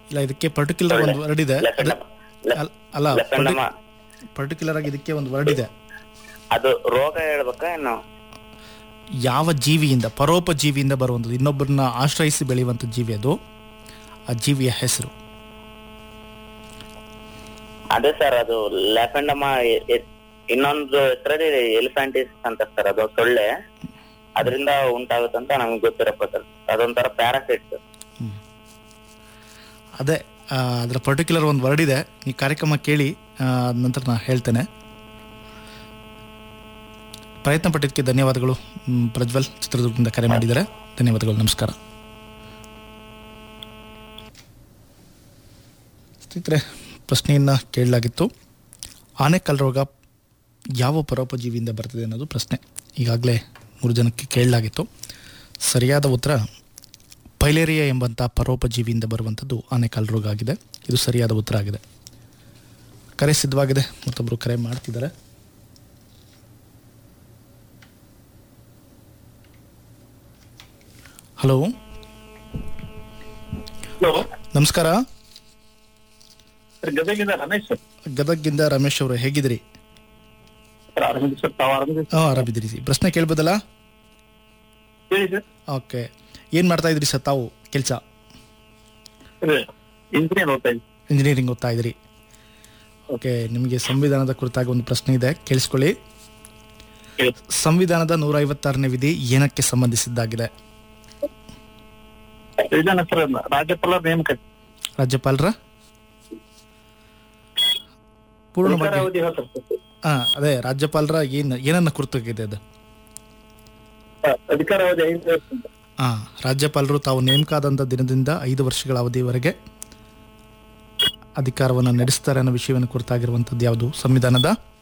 ಇಲ್ಲ ಇದಕ್ಕೆ ಪರ್ಟಿಕ್ಯುಲರ್ ಒಂದು ವರ್ಡ್ ಇದೆ ಲೆಫೆಂಡಮ ಅಲ್- ಅಲ್ಲ ಲೆಫೆಂಡಮ ಪರ್ಟಿಕ್ಯುಲರ್ ಆಗಿ ಇದಕ್ಕೆ ಒಂದು ವರ್ಡ್ ಇದೆ ಅದು ರೋಗ ಹೇಳ್ಬೇಕಾ ಏನು ಯಾವ ಜೀವಿಯಿಂದ ಪರೋಪಜೀವಿಯಿಂದ ಬರುವಂಥದ್ದು ಇನ್ನೊಬ್ಬರನ್ನ ಆಶ್ರಯಿಸಿ ಬೆಳೆಯುವಂಥ ಜೀವಿ ಅದು ಆ ಜೀವಿಯ ಹೆಸರು ಅದೇ ಸರ್ ಅದು ಲ್ಯಾಫೆಂಡಮ ಎ- ಎ- ಇನ್ನೊಂದು ಹೆಸರಲ್ಲಿ ಎಲಿಫ್ಯಾಂಟಿಸ್ ಅಂತ ಸರ್ ಅದು ಸೊಳ್ಳೆ ಅದರಿಂದ ಉಂಟಾಗುತ್ತಂತ ನಮ್ಗೆ ಗೊತ್ತಿರಪ್ಪ ಸರ್ ಅದೊಂಥರ ಪ್ಯಾರಾಸೈಟ್ ಸರ್ ಅದೇ ಆ, ಅದರ ಪರ್ಟಿಕ್ಯುಲರ್ ಒಂದು ವರ್ಡ್ ಇದೆ ಈ ಕಾರ್ಯಕ್ರಮ ಕೇಳಿ ಆ, ಅದ್ ನಂತರ ನಾನು ಹೇಳ್ತೇನೆ ಪ್ರಯತ್ನ ಪಟ್ಟಿದ್ದಕ್ಕೆ ಧನ್ಯವಾದಗಳು ಮ್, ಪ್ರಜ್ವಲ್ ಚಿತ್ರದುರ್ಗದಿಂದ ಕರೆ ಮಾಡಿದ್ದಾರೆ ಧನ್ಯವಾದಗಳು ನಮಸ್ಕಾರ ಸ್ನೇಹಿತರೆ ಪ್ರಶ್ನೆಯನ್ನು ಕೇಳಲಾಗಿತ್ತು ಆನೆಕಲ್ ರೋಗ ಯಾವ ಪರೋಪಜೀವಿಯಿಂದ ಬರ್ತದೆ ಅನ್ನೋದು ಪ್ರಶ್ನೆ ಈಗಾಗಲೇ ಮೂರು ಜನಕ್ಕೆ ಕೇಳಲಾಗಿತ್ತು ಸರಿಯಾದ ಉತ್ತರ ಪೈಲೇರಿಯಾ ಎಂಬಂಥ ಪರೋಪಜೀವಿಯಿಂದ ಬರುವಂಥದ್ದು ಆನೆಕಾಲ್ ರೋಗ ಆಗಿದೆ ಇದು ಸರಿಯಾದ ಉತ್ತರ ಆಗಿದೆ ಕರೆ ಸಿದ್ಧವಾಗಿದೆ ಮತ್ತೊಬ್ಬರು ಕರೆ ಮಾಡ್ತಿದ್ದಾರೆ ಹಲೋ ಹಲೋ ನಮಸ್ಕಾರ ಸರ್ ಗದಗಿಂದ ರಮೇಶ್ ಸರ್ ಗದಗಿಂದ ರಮೇಶ್ ಅವರು ಹೇಗಿದ್ದೀರಿ ಸರ್ ಆರಾಮಿದೆ ಸರ್ ತಾವು ಆರಾಮಿದೆ ಹಾಂ ಆರಾಮಿದ್ದೀರಿ ಪ್ರಶ್ನೆ ಕೇಳ್ಬೋದಲ್ಲ ಹೇಳಿ ಸರ್ ಓಕೆ ಏನು ಮಾಡ್ತಾ ಇದ್ರಿ ಸರ್ ತಾವು ಕೆಲಸ ಸರ್ ಇಂಜಿನಿಯರ್ ಓದ್ತಾ ಇದ್ದೀನಿ ಇಂಜಿನಿಯರಿಂಗ್ ಓದ್ತಾ ಇದ್ದೀರಿ ಓಕೆ ನಿಮಗೆ ಸಂವಿಧಾನದ ಕುರಿತಾಗಿ ಒಂದು ಪ್ರಶ್ನೆ ಇದೆ ಕೇಳಿಸ್ಕೊಳ್ಳಿ ಹೇಳಿ. ಸಂವಿಧಾನದ ನೂರ ಐವತ್ತಾರನೇ ವಿಧಿ ಏನಕ್ಕೆ ಸಂಬಂಧಿಸಿದ್ದಾಗಿದೆ ಇದನ್ನ ಸರ್ ರಾಜ್ಯಪಾಲ ನೇಮಕ ರಾಜ್ಯಪಾಲರ ಪೂರ್ಣವಾಗಿ ಅಧಿಕಾರಾವಧಿ ಹೇಳ್ತಾರೆ ಸರ್ ಹಾ ಅದೇ ರಾಜ್ಯಪಾಲರ ಏನು ಏನನ್ನ ಕುರಿತಾಗಿದೆ ಅದು ಸರ್, ಅಧಿಕಾರಾವಧಿ ಐದು ವರ್ಷ ಅಂತ. ಹಾ ರಾಜ್ಯಪಾಲರು ತಾವು ನೇಮಕ ಆದಂಥ ದಿನದಿಂದ ಐದು ವರ್ಷಗಳ ಅವಧಿವರೆಗೆ ಅಧಿಕಾರವನ್ನು ನಡೆಸ್ತಾರೆ ಅನ್ನೋ ವಿಷಯವನ್ನು ಕುರಿತಾಗಿರುವಂಥದ್ದು ಯಾವುದು ಸಂವಿಧಾನದ